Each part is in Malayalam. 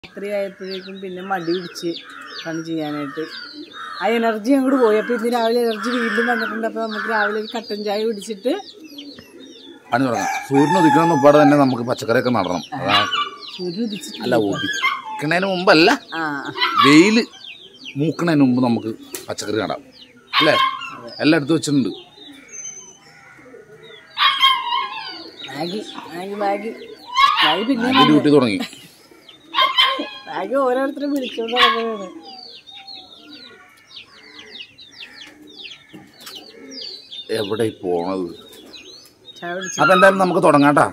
രാത്രി ആയപ്പോഴേക്കും പിന്നെ മടി പിടിച്ച് പണി ചെയ്യാനായിട്ട് ആ എനർജി അങ്ങോട്ട് പോയി അപ്പോൾ ഇന്ന് രാവിലെ എനർജി വീണ്ടും വന്നിട്ടുണ്ട് അപ്പോൾ നമുക്ക് രാവിലെ ഒരു കട്ടൻ ചായ കുടിച്ചിട്ട് പണി തുടങ്ങാം സൂര്യൻ ഉദിക്കുന്ന മുമ്പാടെ തന്നെ നമുക്ക് പച്ചക്കറിയൊക്കെ നടണം അതാ സൂര്യ ഉദിച്ചിട്ട് അല്ല ഉദിക്കണതിന് മുമ്പല്ല ആ വെയില് മൂക്കണതിന് മുമ്പ് നമുക്ക് പച്ചക്കറി നടാം അല്ലേ എല്ലാം എടുത്ത് വെച്ചിട്ടുണ്ട് മാഗി മാഗി മാഗി മാഗി പിന്നെ ആദ്യം ഡ്യൂട്ടി തുടങ്ങി മാഗി ഓരോരുത്തരും വിളിച്ചോണ്ട് നടക്കുന്നതാണ് എവിടെ ഈ പോണത് ചായ കുടിച്ച് അപ്പൊ എന്തായാലും നമുക്ക് തുടങ്ങാട്ടാ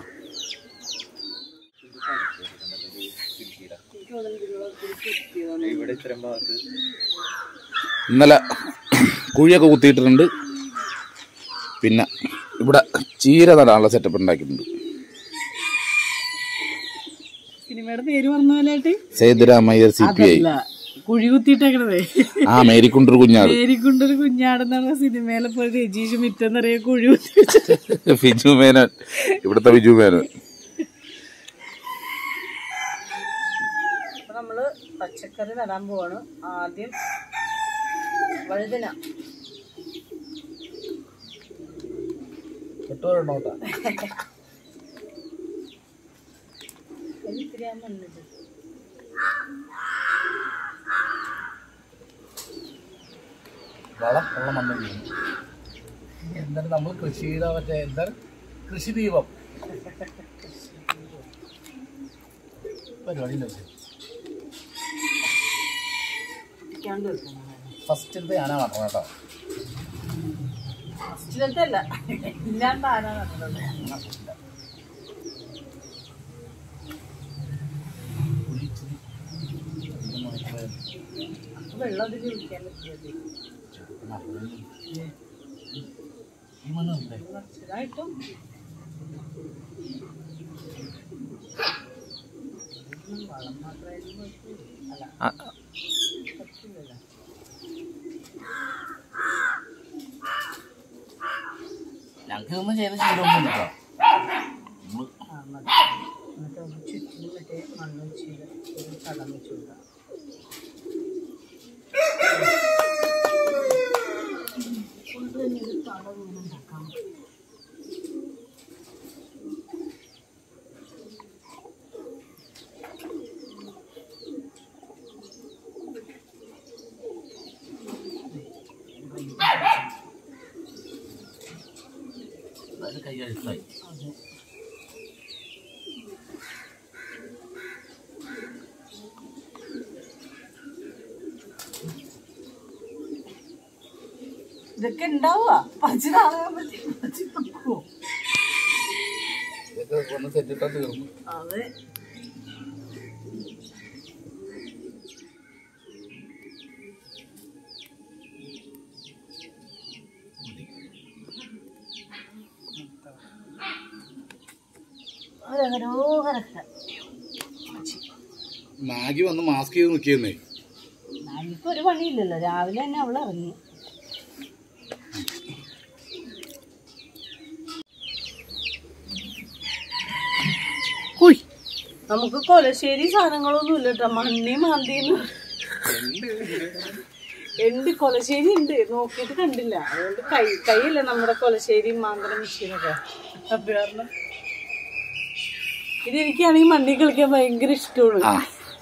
ഇന്നലെ കുഴിയൊക്കെ കുത്തിയിട്ടുണ്ട് പിന്നെ ഇവിടെ ചീര നടാനുള്ള സെറ്റപ്പ് ഉണ്ടാക്കിയിട്ടുണ്ട് സിനിമയുടെ പേര് പറഞ്ഞ പോലെയായിട്ട് സേതുരാമയ്യർ സി പി ഐ അതല്ല കുഴി കുത്തിയിട്ടേക്കണതേ ആ മേരിക്കുണ്ടൊരു കുഞ്ഞാട് പേരിക്കൊണ്ടൊരു കുഞ്ഞാടെന്നാണ് സിനിമയിലെ പോലെ രജീഷ് മിറ്റെന്നറിയ കുഴി കുത്തി വെച്ചത്. ഫിജു മേനോൻ ഇവിടുത്തെ ഫിജു മേനോൻ അപ്പൊ നമ്മള് പച്ചക്കറി നടാൻ പോവാണ് ആദ്യം വഴുതന എനിക്കിരിയാൻ വന്നത് വളം ഉള്ള മണ്ണ് എന്താണ് നമ്മൾ കൃഷിയുടെ മറ്റേ എന്താണ് കൃഷി ദീപം പരിപാടി ഇരിക്കാണ്ട് വെക്കണം ഫസ്റ്റ് ഞാനാ നടണം കേട്ടോ ഫസ്റ്റിലത്തല്ല ഇല്ലാണ്ട് ആരാ നട്ടത് അപ്പൊ വെള്ളം അതിൽ ഒഴിക്കാൻ പറ്റിയത് ഈ മണ്ണ് ഉണ്ടേ കുറച്ചതായിട്ടും വളം മാത്രമായിട്ട് നോക്കി അല്ല പറ്റില്ലല്ലോ ഞങ്ങൾക്ക് ഒന്നും ചെയ്ത ശീലമൊന്നും കേട്ടോ ആ മതി എന്നിട്ട് ഒന്ന് ചുറ്റിനും മറ്റേ മണ്ണ് വെച്ചിട്ട് ഒരു കടം വെച്ച് കൊടുക്കാം കൊണ്ട് തന്നെ ഒരു തടം ഇങ്ങനെ ഉണ്ടാക്കാം അതായത് കൈ അഴുക്കായി അതെ ഇതൊക്കെ ഉണ്ടാവുക പച്ച നാളെ പച്ച നോക്കുവോ ഇതൊക്കെ ഒന്ന് സെറ്റിട്ടാ തീർന്നു അതെ മനോഹരക്ക മാഗി വന്ന് മാസ്ക് ചെയ്ത് നിൽക്കുന്നേ എനിക്ക് ഒരു പണിയില്ലല്ലോ രാവിലെ തന്നെ അവൾ ഇറങ്ങി നമുക്ക് കൊലശ്ശേരി സാധനങ്ങളൊന്നും ഇല്ല കേട്ടോ മണ്ണി മാന്തിന്ന് ഉണ്ട് കൊലശ്ശേരി ഉണ്ട് നോക്കിയിട്ട് കണ്ടില്ല അതുകൊണ്ട് കൈ കൈയില്ല നമ്മുടെ കൊലശ്ശേരി മാന്തള മെഷീനൊക്കെ അത് കാരണം ഇതെനിക്കാണെങ്കിൽ മണ്ണി കളിക്കാൻ ഭയങ്കര ഇഷ്ടമാണ് ആ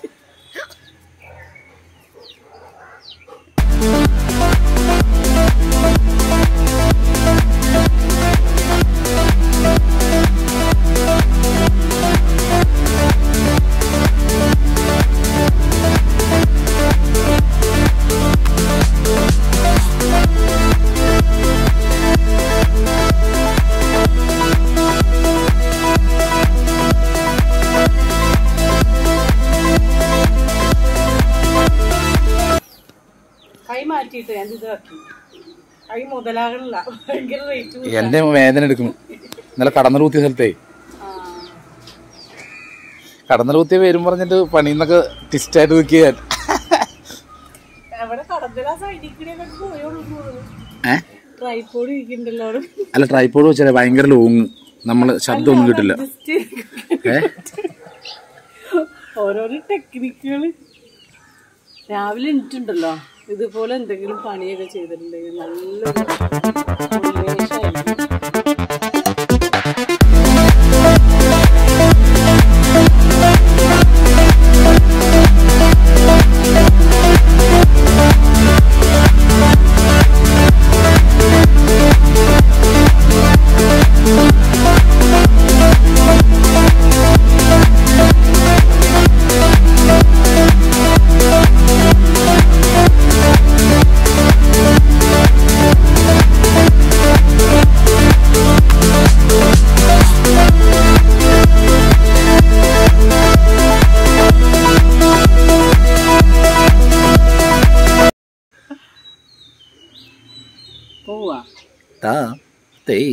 കൈ മാറ്റിയിട്ട് ഞാൻ ഇതാക്കി കൈ മുതലാകണില്ല ഭയങ്കര റേറ്റ് എന്റെ വേദന എടുക്കുന്നു ഇന്നലെ കടന്നൽ കുത്തിയ സ്ഥലത്തേ കടന്നൽ കുത്തിയ പേരും പറഞ്ഞിട്ട് പണിന്നൊക്കെ ടിസ്റ്റായിട്ട് നിൽക്കുക ഞാൻ അവിടെ കടന്നില്ല സൈഡിൽ കൂടെ പോയോളൂ ഏ ട്രൈപ്പോഡ് ഇരിക്കണ്ടല്ലോ അവിടെ അല്ല ട്രൈപ്പോഡ് വെച്ചാൽ ഭയങ്കര ലോങ് നമ്മൾ ശബ്ദമൊന്നും കിട്ടില്ല Adjust ചെയ്ത് ഏ ഓരോരോ ടെക്നിക്കുകൾ രാവിലെ എണീറ്റുണ്ടല്ലോ ഇതുപോലെ എന്തെങ്കിലും പണിയൊക്കെ ചെയ്തിട്ടുണ്ടെങ്കിൽ നല്ലൊരു ഉന്മേഷമായിരിക്കും. പോവാ താ തേയ്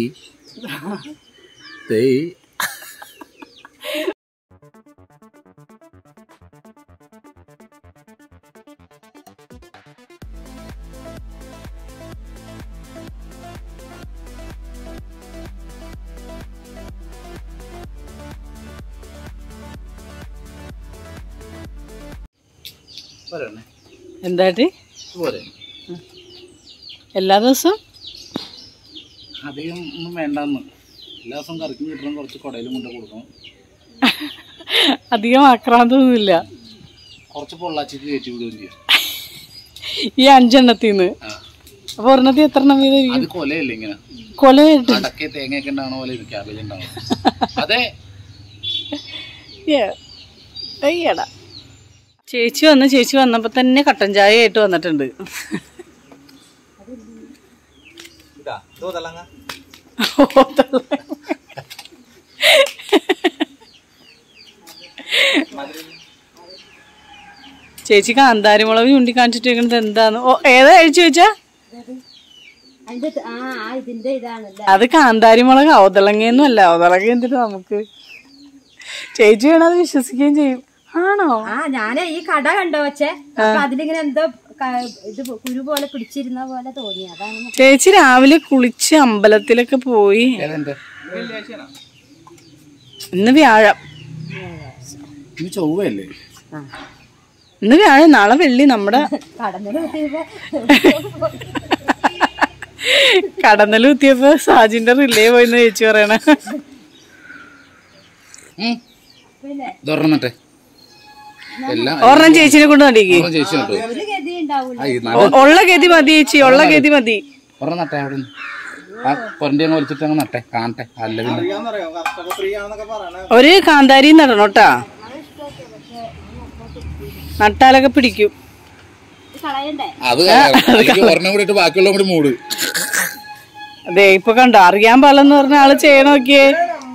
തേയ് പോരണ്ണേ എന്താട്ടി പോരെ എല്ലാ ദിവസവും അധികം ഒന്നും വേണ്ടെന്ന് എല്ലാ ദിവസവും കറിക്കും കിട്ടണം കുറച്ച് കുടയിലും കൊണ്ട് കൊടുക്കണം അധികം ആക്രാന്തൊന്നുമില്ല കുറച്ച് പൊള്ളാച്ചിക്ക് കയറ്റി വിടുകയും ചെയ്യും ഈ അഞ്ചെണ്ണത്തിന്ന് ആ. അപ്പൊ ഒരെണ്ണത്തിൽ എത്ര എണ്ണം വീതം ഇരിക്കും അത് കൊലയല്ലേ ഇങ്ങനെ കൊലയായിട്ട് അടക്കെ തേങ്ങയൊക്കെ ഉണ്ടാവണ പോലെ ഇത് ക്യാബേജ് ഉണ്ടാവും അതെ ഏ, അയ്യടാ ചേച്ചി വന്ന് ചേച്ചി വന്നപ്പോ തന്നെ കട്ടൻ ചായ ആയിട്ട് വന്നിട്ടുണ്ട് ചേച്ചി കാന്താരി മുളക് ചൂണ്ടിക്കാണിച്ചിട്ടേക്കുന്നത് എന്താന്ന് ഓ ഏതാ കഴിച്ചു ചോദിച്ചാ അതിന്റെ ആ ആ ഇതിന്റെ ഇതാണല്ലേ അത് കാന്താരി മുളക് അവതളങ്ങയൊന്നും അല്ല അവതളങ്ങ എന്തിട്ട് നമുക്ക് ചേച്ചി വേണം അത് വിശ്വസിക്കുകയും ചെയ്യും ആണോ ആ ഞാന് ഈ കട കണ്ടോ വെച്ചേ അപ്പൊ അതിലിങ്ങനെ എന്തോ ക- ഇത് കുരു പോലെ പിടിച്ചിരുന്ന പോലെ തോന്നി അതാണ് ഞാൻ- ചേച്ചി രാവിലെ കുളിച്ച് അമ്പലത്തിലൊക്കെ പോയി ഏതെന്റെ ഇന്ന് വ്യാഴം ഇത് ചൊവ്വയല്ലേ ഇന്ന് വ്യാഴം നാളെ വെള്ളി നമ്മുടെ കടന്നില് കുത്തിയപ്പോ കടന്നൽ കുത്തിയപ്പോ സാജിന്റെ റിലേ പോയിന്ന് ചേച്ചി പറയണ പിന്നെ തുറന്നട്ടെ എല്ലാം ഒരെണ്ണം ചേച്ചിനെ കൊണ്ട് നടിക്ക് ഒരെണ്ണം ചേച്ചി നട്ടു ഒരു ഗതി ഉണ്ടാവൂല ആ, ഈ നട- ഉള്ള ഗതി മതി ചേച്ചി ഉള്ള ഗതി മതി ഒരെണ്ണം നട്ടെ അവിടെ നിന്ന് ആ പൊരണ്ടി അങ്ങ് വലിച്ചിട്ട് അങ്ങ് നട്ടെ കാണട്ടെ അല്ല പിന്നെ ഒരു കാന്താരി നടണം കേട്ടാ നട്ടാലൊക്കെ പിടിക്കും ഇത് കളയണ്ടേ അത് അല്ലെങ്കിൽ ഒരെണ്ണം കൂടി ഇട്ട് ബാക്കിയുള്ള കൂടി മൂട് അതെ ഇപ്പൊ കണ്ടോ അറിയാൻ പാടില്ലെന്ന് പറഞ്ഞ ആള് ചെയ്യണ നോക്കിയേ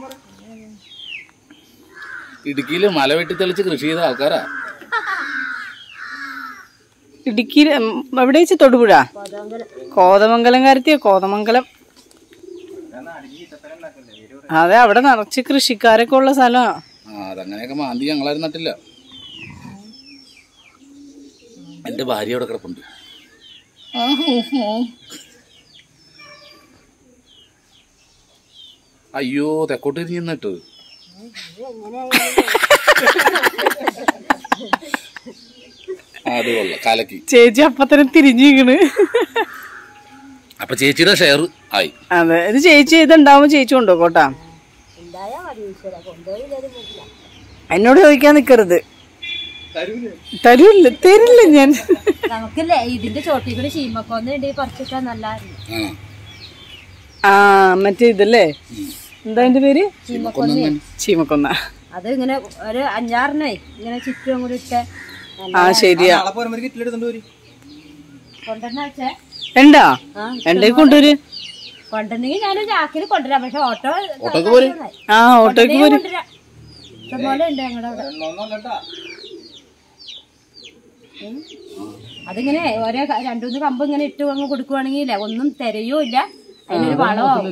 ഇടുക്കിയിൽ മല വെട്ടി തെളിച്ച് കൃഷി ചെയ്ത ആൾക്കാരാ ഇടുക്കി എവിടെ വെച്ച് തൊടുപുഴ കോതമംഗലം കാര്യത്തിയോ കോതമംഗലം അതെ അവിടെ നിറച്ച് കൃഷിക്കാരൊക്കെ ഉള്ള സ്ഥലമാ ആ അതങ്ങനെയൊക്കെ മാന്തി ഞങ്ങളാരും നട്ടില്ല എന്റെ ഭാര്യ അവിടെ കിടപ്പുണ്ട് അയ്യോ തെക്കോട്ട് തിരിഞ്ഞ് നിന്നിട്ട് അത് കൊള്ളാം കലക്കി ചേച്ചി അപ്പൊ തന്നെ തിരിഞ്ഞിരിക്കണ് അപ്പൊ ചേച്ചിയുടെ ഷെയർ ആയി അതെ ഇത് ചേച്ചി ഇതുണ്ടാവുമ്പോ ചേച്ചി കൊണ്ടുപോക്കോട്ടാ ഉണ്ടായാ മതി ഈശ്വര കൊണ്ടുപോയില്ലാതെ പറ്റില്ല എന്നോട് ചോദിക്കാൻ നിക്കരുത് തരൂല്ല തരില്ല ഞാൻ നമുക്കില്ലേ ഇതിന്റെ ചോട്ടിൽ കൂടി ചീമക്കൊന്ന ഉണ്ട് പറിച്ചിട്ടാ നല്ലായിരുന്നു ആ മറ്റേ ഇതല്ലേ എന്താ അതിന്റെ പേര് ചീമക്കൊന്ന ചീമക്കൊന്ന അത് ഇങ്ങനെ ഒരു അഞ്ചാറിനെ ഇങ്ങനെ ചുറ്റും കൂടി ഇട്ട് ആ ശരിയാ കൊണ്ടുവന്ന വെച്ചേ ഉണ്ടാ ആ എന്റെ കൊണ്ടുവര് കൊണ്ടുവന്നെങ്കിൽ ഞാൻ ചാക്കിൽ കൊണ്ടുവരാം പക്ഷെ ഓട്ടോ ഓട്ടോക്ക് പോര് ആ ഓട്ടോയ്ക്ക് പോര് കൊണ്ടുവരാം ഇഷ്ടംപോലെ ഉണ്ട് ഞങ്ങളുടെ അവിടെ ഉം. അതിങ്ങനെ ഓരോ ക- രണ്ടുമൂന്ന് കമ്പ് ഇങ്ങനെ ഇട്ട് അങ്ങ് കൊടുക്കുവാണെങ്കിൽ ഒന്നും തിരയോ ഇല്ല അതിനൊരു വളമാവും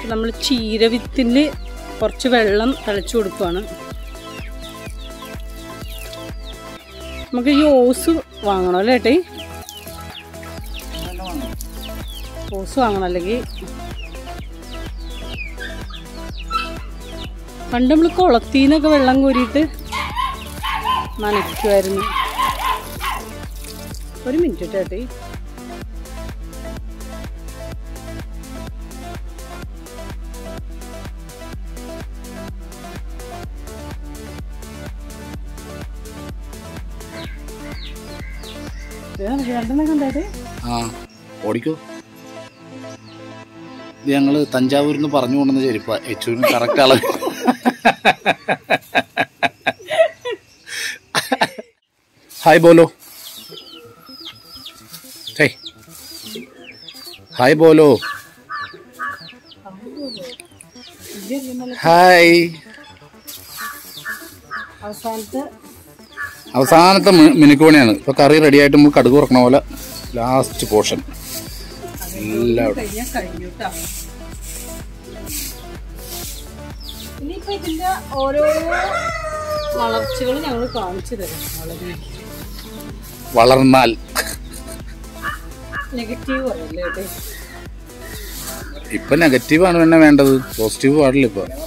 നമ്മൾ ചീരവിത്തിൽ കുറച്ച് വെള്ളം തളിച്ചു കൊടുക്കുകയാണ് നമുക്ക് ഈ ഓസ് വാങ്ങണം അല്ലേ ഏട്ടേ ഓസ് വാങ്ങണം അല്ലെങ്കിൽ പണ്ട് നമ്മൾ കുളത്തിന്നൊക്കെ വെള്ളം കോരിയിട്ട് നനയ്ക്കുമായിരുന്നു ഒരു മിനിറ്റ് ചേട്ടേ രണ്ടെണ്ണം കണ്ടേ ആ ഓടിക്കോ ഇത് ഞങ്ങള് തഞ്ചാവൂരിൽ നിന്ന് പറഞ്ഞു കൊണ്ടുവന്ന ചെരുപ്പ എച്ചുവിന് കറക്റ്റ് അളവ് ഹായ് ബോലോ ഹേ ഹായ് ബോലോ ഹായ് അവസാനത്തെ അവസാനത്തെ മി- മിനുക്കോണിയാണ് ഇപ്പൊ കറി റെഡി ആയിട്ട് നമുക്ക് കടുക് തുറക്കണ പോലെ ലാസ്റ്റ് പോർഷൻ എല്ലാവരും കഴിഞ്ഞാൽ കഴിഞ്ഞു കേട്ടോ ഇനിയിപ്പോ ഇതിന്റെ ഓരോ വളർച്ചകൾ ഞങ്ങൾ കാണിച്ചു തരാം വളരെ വളർന്നാൽ നെഗറ്റീവ് പറയല്ലേ കേട്ടോ ഇപ്പൊ നെഗറ്റീവ് ആണ് പിന്നെ വേണ്ടത് പോസിറ്റീവ് പാടില്ല ഇപ്പൊ